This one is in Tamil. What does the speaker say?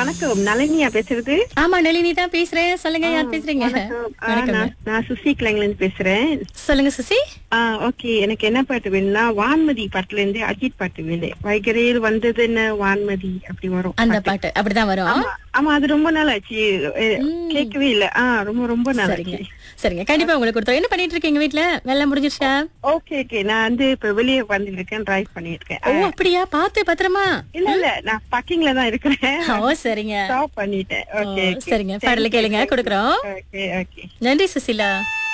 வணக்கம் நளினியா பேசுறது ஆமா நளினி தான் பேசுறேன் சொல்லுங்க யார் பேசுறீங்க வணக்கம். ஆ, வணக்கம் நான் நான் சுசி கிளைங்ல இருந்து பேசுறேன் சொல்லுங்க சுசி ஓகே எனக்கு என்ன பாட்டு வேணும்னா வான்மதி பாட்டுல இருந்து அஜித் பாட்டு வேணும் வைகரையில் வந்ததுன்னு வான்மதி அப்படி வரும் அந்த பாட்டு அப்படிதான் வரும் ஆமா, ஆமா அது ரொம்ப நாள் ஆச்சு அஹ், கேட்கவே இல்ல ஆ ரொம்ப ரொம்ப நாள் சரிங்க ஆச்சு சரிங்க கண்டிப்பா உங்களுக்கு கொடுத்துறோம் என்ன பண்ணிட்டு இருக்கீங்க வீட்ல வேலை முடிஞ்சிருச்சா ஓகே ஓகே நான் வந்து இப்ப வெளியே வந்துருக்கேன் டிரைவ் பண்ணிருக்கேன் ஓ அப்படியா பாத்து பத்திரமா இல்ல இல்ல நான் பார்க்கிங்ல தான் இருக்கிறேன் ஓ சரிங்க ஸ்டாப் பண்ணிட்டேன் ஓ, ஓகே சரிங்க பாடல கேளுங்க கொடுக்குறோம் ஓகே ஓகே நன்றி சுசிலா